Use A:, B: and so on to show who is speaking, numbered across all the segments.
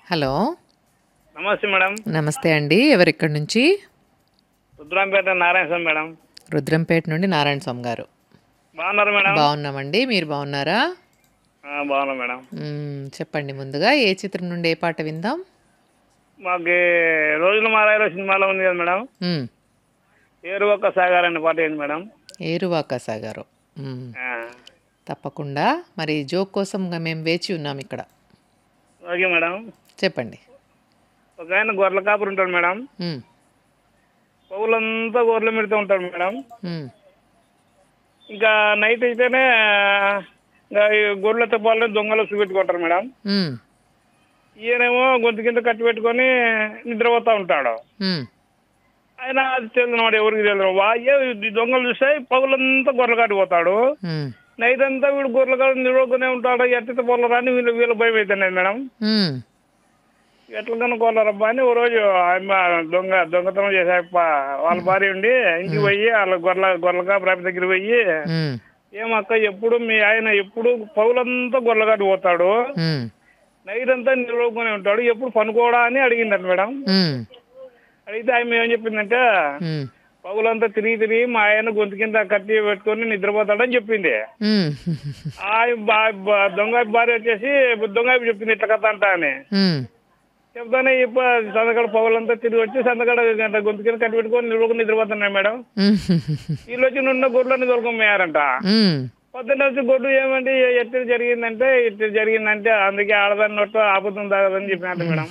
A: Hello
B: నమస్తే madam
A: నమస్తే అండి ఎవరిక్కడి నుంచి
B: రుద్రాంపేట నారాయణ స్వామి మేడం
A: రుద్రంపేట నుండి నారాయణ స్వామి గారు
B: బాగున్నారు మేడం
A: బాగున్నామండి మీరు బాగున్నారా
B: ఆ, బాగున్నాం మేడం
A: మ్మ్, చెప్పండి ముందుగా ఏ చిత్రం నుండి ఏ పాట విందాం
B: మాకు రోజుల మారాయలో సినిమాలో ఉంది కదా మేడం
A: మ్మ్,
B: ఏరు ఒక్క సాగర్ అనే పాట ఏంది మేడం
A: ఏరువాక సాగారు మ్మ్,
B: ఆ,
A: తప్పకుండా మరి జోక్ కోసం ఇంకా మేము వేచి ఉన్నాం ఇక్కడ
B: ఓకే మేడం
A: చెప్పండి
B: ఒక ఆయన గొర్రెల కాపురు ఉంటాడు మేడం
A: మ్మ్,
B: పౌలంతా గొర్రెలు పెడుతూ ఉంటాడు మేడం
A: మ్మ్,
B: ఇంకా నైట్ అయితేనే ఇంకా ఈ గొర్రెల తప్పాలని దొంగలు చూపెట్టుకుంటారు మేడం
A: మ్మ్,
B: ఈయనేమో గొంతు కింద కట్టి పెట్టుకొని నిద్రపోతూ ఉంటాడు
A: మ్మ్,
B: ఆయన అది తెలియదు ఎవరికి తెలియదు వాయ్య ఈ దొంగలు చూస్తే పగులంతా గొర్రెలు కాటిపోతాడు
A: మ్మ్,
B: నైట్ అంతా వీడు గొర్రెలు కాడు నిలవకునే ఉంటాడు ఎట్ట పొలరా అని వీళ్ళు వీళ్ళు భయం అవుతున్నాయి మేడం
A: మ్మ్,
B: ఎట్లా కనుక్కోలేరబ్బా అని ఓ రోజు ఆమె దొంగ దొంగతనం చేసాక వాళ్ళ భార్య ఉండి ఇంటికి పోయి వాళ్ళ గొర్రెల గొర్రెల కాపు దగ్గర పోయి
A: మ్మ్,
B: ఏమక్క ఎప్పుడు మీ ఆయన ఎప్పుడు పగులంతా గొర్రెలు కాటి పోతాడు
A: మ్మ్,
B: నైట్ అంతా నిలవకునే ఉంటాడు ఎప్పుడు పనుకోడా అని అడిగిందట మేడం
A: మ్మ్,
B: అడిగితే ఆమె ఏం చెప్పిందంటే
A: మ్మ్,
B: పగులంతా తిరిగి తిరిగి మా ఆయన గొంతు కింద కత్తి పెట్టుకొని నిద్రపోతాడని చెప్పింది
A: మ్మ్,
B: ఆ బా- బా- దొంగ భార్య వచ్చేసి దొంగ చెప్పింది ఇట్లా కథ అంట అని
A: మ్మ్,
B: చెప్తానే ఇప్పుడు సందకడ పగులంతా తిరిగి వచ్చి సందకడ గంట గొంతు కింద కట్టి పెట్టుకొని నిలవకుండా నిద్రపోతున్నాయి మేడం
A: మ్మ్,
B: వీళ్ళు వచ్చి నిన్న గొడ్లని దొరకమయ్యారంట
A: మ్మ్,
B: పొద్దున్న వచ్చి గొడ్డు ఏమంటే ఎట్టు జరిగిందంటే ఇట్టు జరిగిందంటే అందుకే ఆడదాన్ని నొట్టు ఆపుతుంది తాగదని చెప్పినట్టు మేడం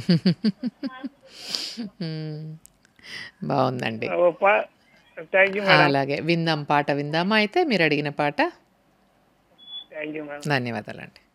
A: మ్మ్. బాగుందండి
B: థ్యాంక్ యూ మేడం
A: అలాగే విందాం పాట విందామా అయితే మీరు అడిగిన పాట
B: థ్యాంక్ యూ మేడం
A: ధన్యవాదాలండి